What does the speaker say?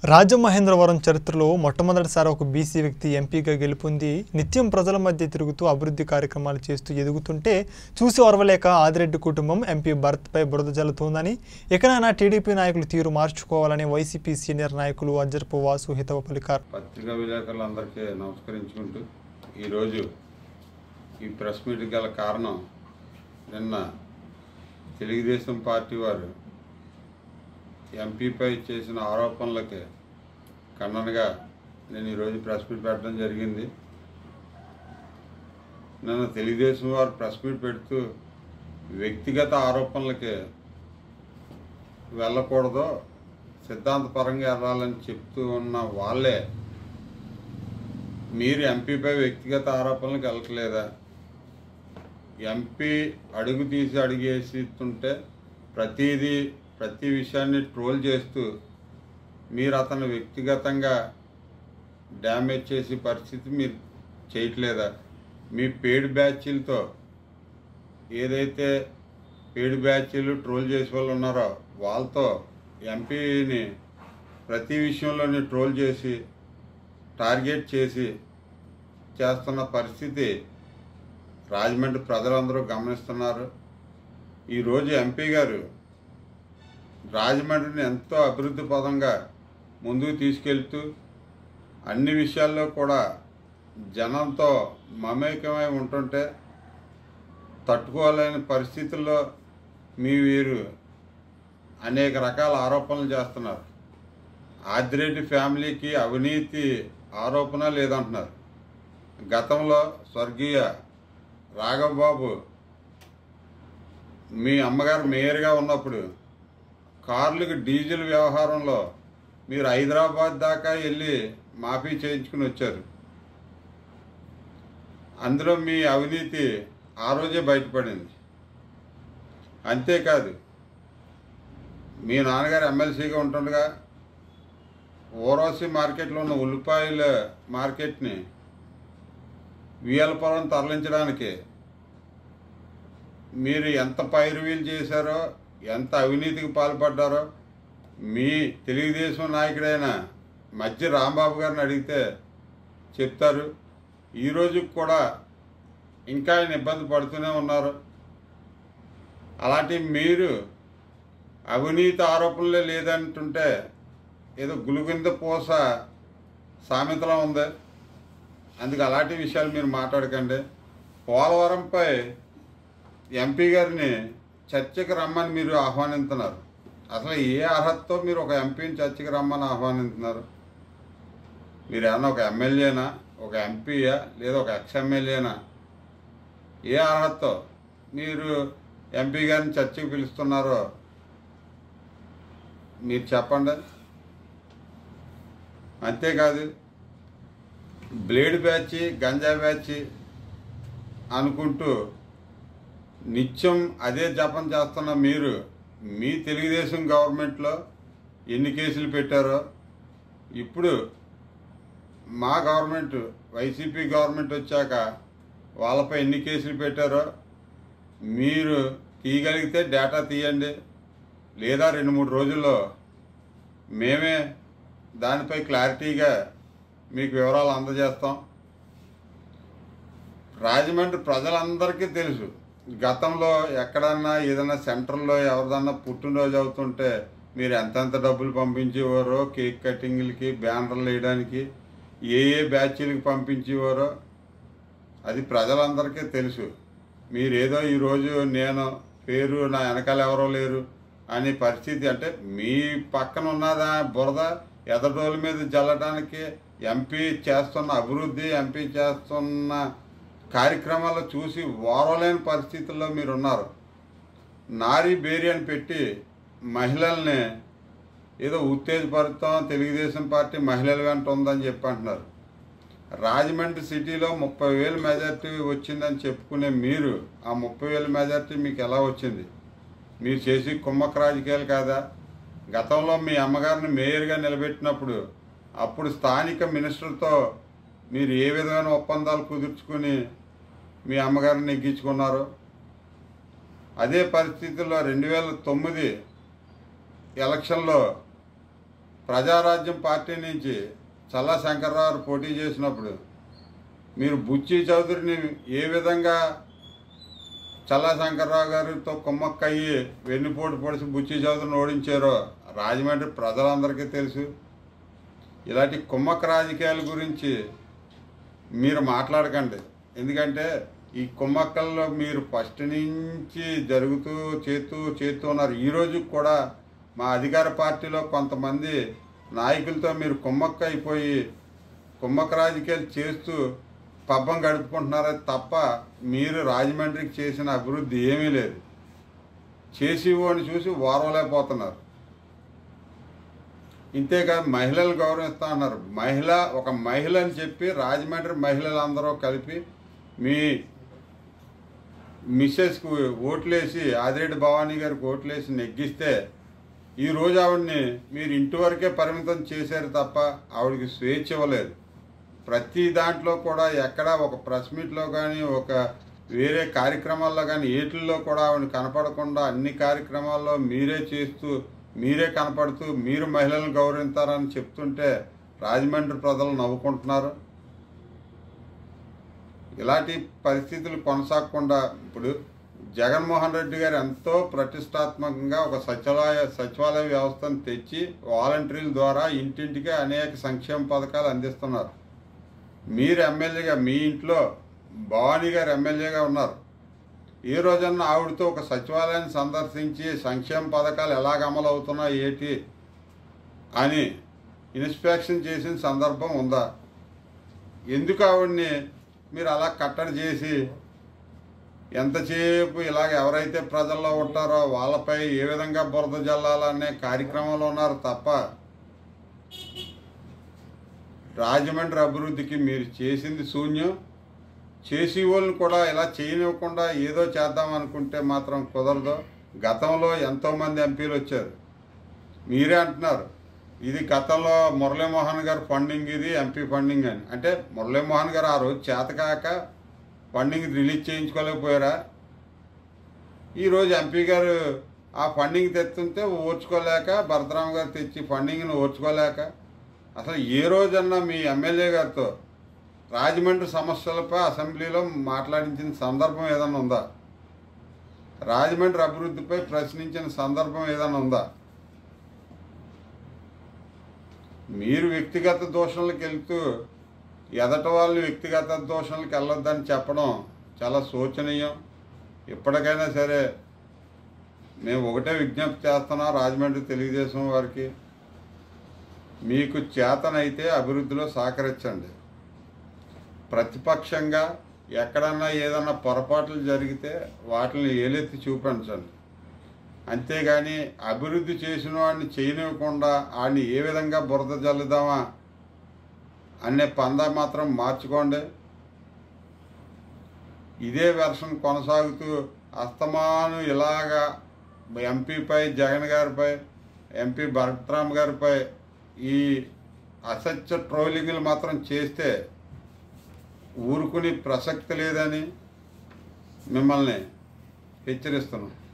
రాజమహేంద్రవరం చరిత్రలో మొట్టమొదటిసారి ఒక బీసీ వ్యక్తి ఎంపీగా గెలుపొంది నిత్యం ప్రజల మధ్య తిరుగుతూ అభివృద్ధి కార్యక్రమాలు చేస్తూ ఎదుగుతుంటే చూసి ఓర్వలేక ఆదిరెడ్డి కుటుంబం ఎంపీ భరత్పై బురద జల్లుతోందని ఇకనైనా టీడీపీ నాయకులు తీరు మార్చుకోవాలని వైసీపీ సీనియర్ నాయకులు అజ్జరపు వాసు హితవ పలికారు పత్రికా విలేకరులందరికీ నమస్కరించుకుంటూ ఈరోజు ఈ ప్రెస్ మీట్ గల కారణం నిన్న తెలుగుదేశం పార్టీ వారు ఎంపీపై చేసిన ఆరోపణలకి ఖండనగా నేను ఈరోజు ప్రెస్ మీట్ పెట్టడం జరిగింది నిన్న తెలుగుదేశం వారు ప్రెస్ మీట్ పెడుతూ వ్యక్తిగత ఆరోపణలకి వెళ్ళకూడదు సిద్ధాంతపరంగా వెళ్ళాలని చెప్తూ ఉన్న వాళ్ళే మీరు ఎంపీపై వ్యక్తిగత ఆరోపణలకు వెళ్ళట్లేదా ఎంపీ అడుగు తీసి అడుగేస్తుంటే ప్రతిదీ ప్రతి విషయాన్ని ట్రోల్ చేస్తూ మీరు అతను వ్యక్తిగతంగా డ్యామేజ్ చేసే పరిస్థితి మీరు చేయట్లేదా మీ పేడ్ బ్యాచీలతో ఏదైతే పేడ్ బ్యాచీలు ట్రోల్ చేసే వాళ్ళు ఉన్నారో వాళ్ళతో ఎంపీని ప్రతి విషయంలోని ట్రోల్ చేసి టార్గెట్ చేసి చేస్తున్న పరిస్థితి రాజమండ్రి ప్రజలందరూ గమనిస్తున్నారు ఈరోజు ఎంపీ గారు రాజమండ్రిని ఎంతో అభివృద్ధి పదంగా ముందుకు తీసుకెళ్తూ అన్ని విషయాల్లో కూడా జనంతో మమేకమై ఉంటుంటే తట్టుకోలేని పరిస్థితుల్లో మీ వీరు అనేక రకాల ఆరోపణలు చేస్తున్నారు ఆదిరెడ్డి ఫ్యామిలీకి అవినీతి ఆరోపణ లేదంటున్నారు గతంలో స్వర్గీయ రాఘవబాబు మీ అమ్మగారు మేయర్గా ఉన్నప్పుడు కార్లకు డీజిల్ వ్యవహారంలో మీరు హైదరాబాద్ దాకా వెళ్ళి మాఫీ చేయించుకుని వచ్చారు అందులో మీ అవినీతి ఆ రోజే బయటపడింది అంతేకాదు మీ నాన్నగారు ఎమ్మెల్సీగా ఉంటుండగా ఓరోసి మార్కెట్లో ఉన్న ఉల్లిపాయల మార్కెట్ని వియలపురం తరలించడానికి మీరు ఎంత పైరువీలు చేశారో ఎంత అవినీతికి పాల్పడ్డారో మీ తెలుగుదేశం నాయకుడైన మధ్య రాంబాబు గారిని అడిగితే చెప్తారు ఈరోజు కూడా ఇంకా ఆయన ఇబ్బంది పడుతూనే ఉన్నారు అలాంటి మీరు అవినీతి ఆరోపణలే లేదంటుంటే ఏదో గులుగింద పూస సామెతలో ఉంది అందుకు అలాంటి విషయాలు మీరు మాట్లాడకండి పోలవరంపై ఎంపీ గారిని చర్చకు రమ్మని మీరు ఆహ్వానిస్తున్నారు అసలు ఏ అర్హతతో మీరు ఒక ఎంపీని చర్చకు రమ్మని ఆహ్వానిస్తున్నారు మీరు ఏమన్నా ఒక ఎమ్మెల్యేనా ఒక ఎంపీయా లేదా ఒక ఎక్స్ ఎమ్మెల్యేనా ఏ అర్హతతో మీరు ఎంపీ గారిని చర్చకు పిలుస్తున్నారో మీరు చెప్పండి అంతేకాదు బ్లేడ్ బ్యాచ్ గంజా బ్యాచ్ అనుకుంటూ నిత్యం అదే జపం చేస్తున్న మీరు మీ తెలుగుదేశం గవర్నమెంట్లో ఎన్ని కేసులు పెట్టారో ఇప్పుడు మా గవర్నమెంట్ వైసీపీ గవర్నమెంట్ వచ్చాక వాళ్ళపై ఎన్ని కేసులు పెట్టారో మీరు తీయగలిగితే డేటా తీయండి లేదా రెండు మూడు రోజుల్లో మేమే దానిపై క్లారిటీగా మీకు వివరాలు అందజేస్తాం రాజమండ్రి ప్రజలందరికీ తెలుసు గతంలో ఎక్కడన్నా ఏదైనా సెంటర్లో ఎవరిదన్నా పుట్టినరోజు అవుతుంటే మీరు ఎంతెంత డబ్బులు పంపించేవారో కేక్ కటింగ్లకి బ్యానర్లు వేయడానికి ఏ ఏ బ్యాచ్లకు పంపించేవారో అది ప్రజలందరికీ తెలుసు మీరేదో ఈరోజు నేను పేరు నా వెనకాల ఎవరో లేరు అనే పరిస్థితి అంటే మీ పక్కన ఉన్నదా బురద ఎదటోళ్ళ మీద జల్లడానికి ఎంపీ చేస్తున్న అభివృద్ధి ఎంపీ చేస్తున్న కార్యక్రమాలు చూసి ఓరలేని పరిస్థితుల్లో మీరు ఉన్నారు నారీ బేరి అని పెట్టి మహిళల్ని ఏదో ఉత్తేజపరుతాం తెలుగుదేశం పార్టీ మహిళల వెంట ఉందని చెప్పి అంటున్నారు రాజమండ్రి సిటీలో ముప్పై వేలు మెజార్టీ వచ్చిందని చెప్పుకునే మీరు ఆ ముప్పై వేల మెజార్టీ మీకు ఎలా వచ్చింది మీరు చేసి కుమ్మక్క రాజకీయాలు కాదా గతంలో మీ అమ్మగారిని మేయర్గా నిలబెట్టినప్పుడు అప్పుడు స్థానిక మినిస్టర్తో మీరు ఏ విధమైన ఒప్పందాలు కుదుర్చుకుని మీ అమ్మగారిని నెగ్గించుకున్నారు అదే పరిస్థితుల్లో రెండు వేల తొమ్మిది ఎలక్షన్లో ప్రజారాజ్యం పార్టీ నుంచి చల్లా శంకర్రావు పోటీ చేసినప్పుడు మీరు బుచ్చి చౌదరిని ఏ విధంగా చల్లా శంకర్రావు గారితో కుమ్మక్కయ్యి వెన్నుపోటు పొడిచి బుచ్చి చౌదరిని ఓడించారో రాజమండ్రి ప్రజలందరికీ తెలుసు ఇలాంటి కుమ్మక్క రాజకీయాల గురించి మీరు మాట్లాడకండి ఎందుకంటే ఈ కుమ్మక్కల్లో మీరు ఫస్ట్ నుంచి జరుగుతూ చేస్తూ చేస్తూ ఉన్నారు ఈరోజు కూడా మా అధికార పార్టీలో కొంతమంది నాయకులతో మీరు కుమ్మక్క అయిపోయి కుమ్మక్క రాజకీయాలు చేస్తూ పబ్బం గడుపుకుంటున్నారే తప్ప మీరు రాజమండ్రికి చేసిన అభివృద్ధి ఏమీ లేదు చేసి అని చూసి ఓర్వలేకపోతున్నారు ఇంతేకాదు మహిళలు గౌరవిస్తా అన్నారు మహిళ ఒక మహిళ అని చెప్పి రాజమండ్రి మహిళలందరూ కలిపి మీ మిస్సెస్కు ఓట్లేసి ఆదిరెడ్డి భవానీ గారికి ఓట్లేసి నెగ్గిస్తే ఈ రోజు ఆవిడని మీరు ఇంటి వరకే పరిమితం చేశారు తప్ప ఆవిడకి స్వేచ్ఛ ఇవ్వలేదు ప్రతి దాంట్లో కూడా ఎక్కడ ఒక ప్రెస్ మీట్లో కానీ ఒక వేరే కార్యక్రమాల్లో కానీ ఏటిల్లో కూడా ఆవిడ కనపడకుండా అన్ని కార్యక్రమాల్లో మీరే చేస్తూ మీరే కనపడుతూ మీరు మహిళలను గౌరవిస్తారని చెప్తుంటే రాజమండ్రి ప్రజలు నవ్వుకుంటున్నారు ఇలాంటి పరిస్థితులు కొనసాగకుండా ఇప్పుడు జగన్మోహన్ రెడ్డి గారు ఎంతో ప్రతిష్టాత్మకంగా ఒక సచివాలయ సచివాలయ వ్యవస్థను తెచ్చి వాలంటీర్ల ద్వారా ఇంటింటికి అనేక సంక్షేమ పథకాలు అందిస్తున్నారు మీరు ఎమ్మెల్యేగా మీ ఇంట్లో భవానీ గారు ఎమ్మెల్యేగా ఉన్నారు ఏ రోజన్నా ఆవిడతో ఒక సచివాలయాన్ని సందర్శించి సంక్షేమ పథకాలు ఎలాగ అమలు అవుతున్నాయి ఏంటి అని ఇన్స్పెక్షన్ చేసిన సందర్భం ఉందా ఎందుకు ఆవిడ్ని మీరు అలా కట్టడి చేసి ఎంతసేపు ఇలాగ ఎవరైతే ప్రజల్లో ఉంటారో వాళ్ళపై ఏ విధంగా బురద జల్లాలనే కార్యక్రమంలో ఉన్నారు తప్ప రాజమండ్రి అభివృద్ధికి మీరు చేసింది శూన్యం చేసి వాళ్ళని కూడా ఇలా చేయనివ్వకుండా ఏదో చేద్దాం అనుకుంటే మాత్రం కుదరదు గతంలో ఎంతోమంది ఎంపీలు వచ్చారు మీరే అంటున్నారు ఇది గతంలో మురళీమోహన్ గారు ఫండింగ్ ఇది ఎంపీ ఫండింగ్ అని అంటే మురళీమోహన్ గారు ఆ రోజు చేతకాక ఫండింగ్ రిలీజ్ చేయించుకోలేకపోయారా ఈరోజు ఎంపీ గారు ఆ ఫండింగ్ తెస్తుంటే ఓర్చుకోలేక భరతరామ్ గారు తెచ్చి ఫండింగ్ని ఓర్చుకోలేక అసలు ఏ రోజన్నా మీ ఎమ్మెల్యే గారితో రాజమండ్రి సమస్యలపై అసెంబ్లీలో మాట్లాడించిన సందర్భం ఏదైనా ఉందా రాజమండ్రి అభివృద్ధిపై ప్రశ్నించిన సందర్భం ఏదైనా ఉందా మీరు వ్యక్తిగత దోషణలకు వెళ్తూ ఎదట వాళ్ళు వ్యక్తిగత దోషణలకు వెళ్ళొద్దని చెప్పడం చాలా శోచనీయం ఇప్పటికైనా సరే మేము ఒకటే విజ్ఞప్తి చేస్తున్నాం రాజమండ్రి తెలుగుదేశం వారికి మీకు చేతనైతే అభివృద్ధిలో సహకరించండి ప్రతిపక్షంగా ఎక్కడన్నా ఏదన్నా పొరపాట్లు జరిగితే వాటిని ఏలెత్తి చూపించండి అంతేగాని అభివృద్ధి చేసిన వాడిని చేయనివ్వకుండా వాడిని ఏ విధంగా బురద జల్లుదామా అనే పందా మాత్రం మార్చుకోండి ఇదే వెర్షన్ కొనసాగుతూ అస్తమాను ఇలాగా ఎంపీపై జగన్ గారిపై ఎంపీ భరత్రామ్ గారిపై ఈ అసత్య ట్రోలింగ్లు మాత్రం చేస్తే ఊరుకుని ప్రసక్తి లేదని మిమ్మల్ని హెచ్చరిస్తున్నాం